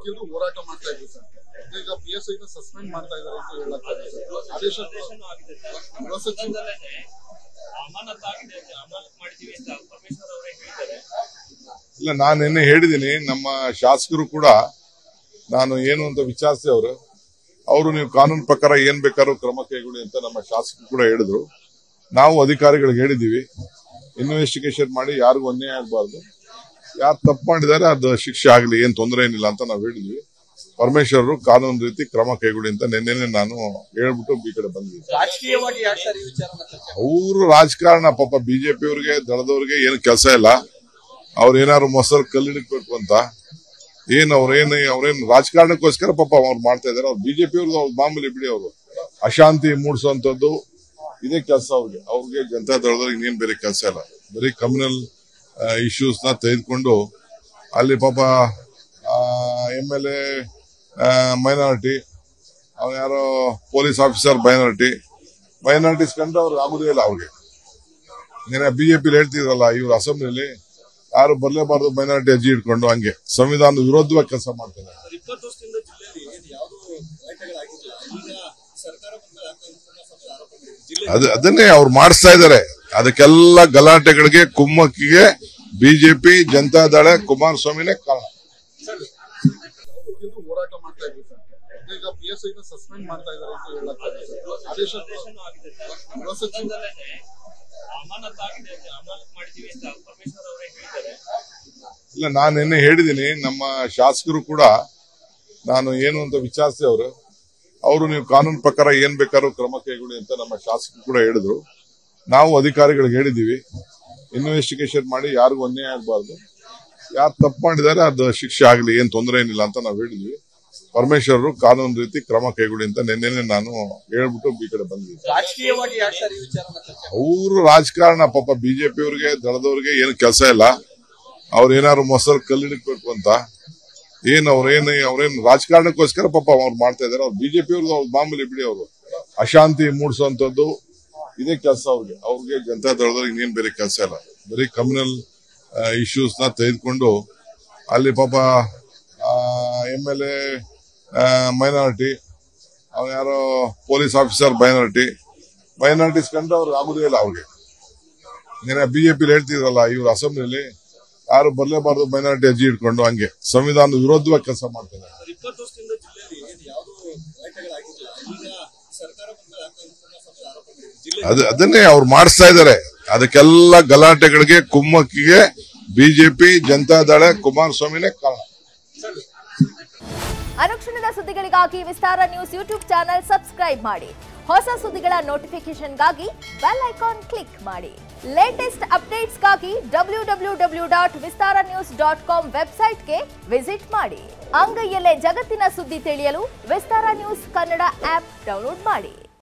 ವಕೀಲರು ಹೋರಾಟ ಮಾಡ್ತಾ ಇದ್ರು ಸರ್ ಈಗ ಪಿ ಎಸ್ ಐನ ಸಸ್ಪೆಂಡ್ ಮಾಡ್ತಾ ಇದ್ದಾರೆ ಅಂತ ಹೇಳಕ್ಕಾಗ ಸರ್ ಆದೇಶ ಗೃಹ ಸಚಿವ ಅಮಾನತ್ ಆಗಿದೆ ಅಮಾನತ್ ಮಾಡಿದೀವಿ ಅಂತ ಪರಮೇಶ್ವರ್ ಅವರೇ ಹೇಳಿದ್ದಾರೆ ಇಲ್ಲ ನಾನು ನಿನ್ನೆ ಹೇಳಿದ್ದೀನಿ ನಮ್ಮ ಶಾಸಕರು ಕೂಡ ನಾನು ಏನು ಅಂತ ವಿಚಾರಿಸಿ ಅವರು ಅವರು ನೀವು ಕಾನೂನು ಪ್ರಕಾರ ಏನ್ ಬೇಕಾದ್ರೂ ಕ್ರಮ ಕೈಗೊಳ್ಳಿ ಅಂತ ನಮ್ಮ ಶಾಸಕರು ಕೂಡ ಹೇಳಿದ್ರು ನಾವು ಅಧಿಕಾರಿಗಳಿಗೆ ಹೇಳಿದೀವಿ ಇನ್ವೆಸ್ಟಿಗೇಷನ್ ಮಾಡಿ ಯಾರಿಗೂ ಅನ್ಯಾಯ ಆಗಬಾರ್ದು ಯಾರು ತಪ್ಪು ಮಾಡಿದ್ದಾರೆ ಅದು ಶಿಕ್ಷೆ ಆಗಲಿ ಏನ್ ತೊಂದರೆ ಏನಿಲ್ಲ ಅಂತ ನಾವು ಹೇಳಿದ್ವಿ ಪರಮೇಶ್ವರರು ಕಾನೂನು ರೀತಿ ಕ್ರಮ ಕೈಗೊಳ್ಳಿ ಅಂತ ನಿನ್ನೆನೆ ನಾನು ಹೇಳ್ಬಿಟ್ಟು ಈ ಕಡೆ ಬಂದಿದ್ದೆ ರಾಜಕೀಯವಾಗಿ ಯಾಕೆ ಸರ್ ಈ ವಿಚಾರನ ಚರ್ಚೆ ಅವರು ರಾಜಕಾರಣ ಪಾಪ ಬಿಜೆಪಿ ಅವ್ರಿಗೆ ದಳದವ್ರಿಗೆ ಏನು ಕೆಲಸ ಇಲ್ಲ ಅವ್ರ ಏನಾದ್ರು ಮೊಸರು ಕಲ್ಲಿಡಬೇಕು ಅಂತ ಏನ್ ಅವ್ರೇನು ಅವ್ರೇನು ರಾಜಕಾರಣಕ್ಕೋಸ್ಕರ ಪಾಪ ಅವ್ರು ಮಾಡ್ತಾ ಇದಾರೆ ಅವ್ರು ಬಿಜೆಪಿ ಅವ್ರದ್ದು ಅವ್ರು ಮಾಮೂಲಿ ಬಿಡಿ ಅವರು ಅಶಾಂತಿ ಮೂಡಿಸುವಂತದ್ದು ಇದೇ ಕೆಲಸ ಅವ್ರಿಗೆ ಅವ್ರಿಗೆ ಜನತಾ ದಳದವ್ರಿಗೆ ಇನ್ನೇನ್ ಬೇರೆ ಕೆಲಸ ಇಲ್ಲ ಬರೀ ಕಮ್ಯುನಲ್ ಇಶ್ಯೂಸ್ ನ ತೆಗೆದುಕೊಂಡು ಅಲ್ಲಿ ಪಾಪ ಎಂ ಎಲ್ ಎ ಮೈನಾರಿಟಿ ಅವ್ರು ಯಾರೋ ಪೊಲೀಸ್ ಆಫೀಸರ್ ಮೈನಾರಿಟಿ ಮೈನಾರಿಟೀಸ್ ಕಂಡ್ರೆ ಅವ್ರಿಗೆ ಆಗುದೇ ಇಲ್ಲ ಅವ್ರಿಗೆ ನೀನೆ ಬಿಜೆಪಿ ಹೇಳ್ತಿದ್ರಲ್ಲ ಇವ್ರು ಅಸೆಂಬ್ಲಿಲಿ ಯಾರು ಬರ್ಲೇಬಾರ್ದು ಮೈನಾರಿಟಿ ಅರ್ಜಿ ಇಟ್ಕೊಂಡು ಹಂಗೆ ಸಂವಿಧಾನದ ವಿರೋಧವಾಗಿ ಕೆಲಸ ಮಾಡ್ತಾರೆ ಸರ್ ಇಪ್ಪತ್ತು ವರ್ಷದಿಂದ ಜಿಲ್ಲೆಯಲ್ಲಿ ಯಾವುದು ಗಲಾಟೆಗಳಾಗಿಲ್ಲ ಈಗ ಸರ್ಕಾರ ಬಂದ ಆರೋಪಗಳಿದೆ ಜಿಲ್ಲೆ ಅದ ಅದನ್ನೇ ಅವ್ರು ಮಾಡಿಸ್ತಾ ಇದ್ದಾರೆ ಅದಕ್ಕೆಲ್ಲ ಗಲಾಟೆಗಳಿಗೆ ಕುಮ್ಮಕ್ಕಿಗೆ ಬಿಜೆಪಿ ಜನತಾದಳ ಕುಮಾರಸ್ವಾಮಿನೇ ಕಾರಣ ವಕೀಲರು ಹೋರಾಟ ಮಾಡ್ತಾ ಇದ್ರು ಸರ್ ಈಗ ಪಿ ಎಸ್ ಐನ ಸಸ್ಪೆಂಡ್ ಮಾಡ್ತಾ ಇದ್ದಾರೆ ಅಂತ ಹೇಳಕ್ಕಾಗ ಸರ್ ಆದೇಶ ಗೃಹ ಸಚಿವ ಅಮಾನತ್ ಆಗಿದೆ ಅಮಾನತ್ ಮಾಡಿದೀವಿ ಅಂತ ಪರಮೇಶ್ವರ್ ಅವರೇ ಹೇಳಿದ್ದಾರೆ ಇಲ್ಲ ನಾನು ನಿನ್ನೆ ಹೇಳಿದ್ದೀನಿ ನಮ್ಮ ಶಾಸಕರು ಕೂಡ ನಾನು ಏನು ಅಂತ ವಿಚಾರಿಸಿ ಅವರು ಅವರು ನೀವು ಕಾನೂನು ಪ್ರಕಾರ ಏನ್ ಬೇಕಾದ್ರೂ ಕ್ರಮ ಕೈಗೊಳ್ಳಿ ಅಂತ ನಮ್ಮ ಶಾಸಕರು ಕೂಡ ಹೇಳಿದ್ರು ನಾವು ಅಧಿಕಾರಿಗಳಿಗೆ ಹೇಳಿದೀವಿ ಇನ್ವೆಸ್ಟಿಗೇಷನ್ ಮಾಡಿ ಯಾರಿಗೂ ಅನ್ಯಾಯ ಆಗಬಾರ್ದು ಯಾರು ತಪ್ಪು ಮಾಡಿದ್ದಾರೆ ಅದು ಶಿಕ್ಷೆ ಆಗಲಿ ಏನ್ ತೊಂದರೆ ಏನಿಲ್ಲ ಅಂತ ನಾವು ಹೇಳಿದ್ವಿ ಪರಮೇಶ್ವರರು ಕಾನೂನು ರೀತಿ ಕ್ರಮ ಕೈಗೊಳ್ಳಿ ಅಂತ ನಿನ್ನೆನೆ ನಾನು ಹೇಳ್ಬಿಟ್ಟು ಈ ಕಡೆ ಬಂದಿದ್ದೆ ರಾಜಕೀಯವಾಗಿ ಯಾಕೆ ಸರ್ ಈ ವಿಚಾರನ ಚರ್ಚೆ ಅವರು ರಾಜಕಾರಣ ಪಾಪ ಬಿಜೆಪಿ ಅವ್ರಿಗೆ ದಳದವ್ರಿಗೆ ಏನು ಕೆಲಸ ಇಲ್ಲ ಅವ್ರು ಏನಾದ್ರು ಮೊಸರು ಕಲ್ಲಿಡಬೇಕು ಅಂತ ಏನ್ ಅವ್ರೇನು ಅವ್ರೇನು ರಾಜಕಾರಣಕ್ಕೋಸ್ಕರ ಪಾಪ ಅವ್ರು ಮಾಡ್ತಾ ಇದಾರೆ ಅವ್ರು ಬಿಜೆಪಿ ಅವ್ರದ್ದು ಅವ್ರು ಮಾಮೂಲಿ ಬಿಡಿ ಅವರು ಅಶಾಂತಿ ಮೂಡಿಸುವಂತದ್ದು ಇದೇ ಕೆಲಸ ಅವ್ರಿಗೆ ಅವ್ರಿಗೆ ಜನತಾ ದಳದವ್ರಿಗೆ ಇನ್ನೇನ್ ಬೇರೆ ಕೆಲಸ ಇಲ್ಲ ಬರೀ ಕಮ್ಯುನಲ್ ಇಶ್ಯೂಸ್ ನ ತೆಗೆದುಕೊಂಡು ಅಲ್ಲಿ ಪಾಪ ಎಂ ಎಲ್ ಎ ಮೈನಾರಿಟಿ ಅವ್ರು ಯಾರೋ ಪೊಲೀಸ್ ಆಫೀಸರ್ ಮೈನಾರಿಟಿ ಮೈನಾರಿಟೀಸ್ ಕಂಡ್ರೆ ಅವ್ರಿಗೆ ಆಗುದೇ ಇಲ್ಲ ಅವ್ರಿಗೆ ನೀನೆ ಬಿಜೆಪಿ ಹೇಳ್ತಿದ್ರಲ್ಲ ಇವ್ರು ಅಸೆಂಬ್ಲಿಲಿ ಯಾರು ಬರ್ಲೇಬಾರ್ದು ಮೈನಾರಿಟಿ ಅರ್ಜಿ ಇಟ್ಕೊಂಡು ಹಂಗೆ ಸಂವಿಧಾನದ ವಿರೋಧವಾಗಿ ಕೆಲಸ ಮಾಡ್ತಾರೆ ಸರ್ ಇಪ್ಪತ್ತು ವರ್ಷದಿಂದ ಜಿಲ್ಲೆಯಲ್ಲಿ ಯಾವುದು ಗಲಾಟೆಗಳಾಗಿಲ್ಲ ಈಗ ಸರ್ಕಾರ ಬಂದ ಆರೋಪಗಳಿದೆ ಜಿಲ್ಲೆ ಅದ ಅದನ್ನೇ ಅವ್ರು ಮಾಡಿಸ್ತಾ ಇದ್ದಾರೆ ಅದಕ್ಕೆಲ್ಲ ಗಲಾಟೆಗಳಿಗೆ ಕುಮ್ಮಕ್ಕಿಗೆ ಬಿಜೆಪಿ ಜನತಾದಳ ಕುಮಾರಸ್ವಾಮಿನೇ ಕಾರಣ ಅನುಕ್ಷಣದ ಸುದ್ದಿಗಳಿಗಾಗಿ Vistara news YouTube channel subscribe ಮಾಡಿ ಹೊಸ ಸುದ್ದಿಗಳ ನೋಟಿಫಿಕೇಶನ್ಗಾಗಿ ಬೆಲ್ ಐಕಾನ್ ಕ್ಲಿಕ್ ಮಾಡಿ ಲೇಟೆಸ್ಟ್ ಅಪ್ಡೇಟ್ಸ್ಗಾಗಿ W W W dot Vistara news dot com ವೆಬ್ಸೈಟ್ಗೆ ವಿಸಿಟ್ ಮಾಡಿ ಅಂಗೈಯಲ್ಲೇ ಜಗತ್ತಿನ ಸುದ್ದಿ ತಿಳಿಯಲು Vistara news Kannada app download ಮಾಡಿ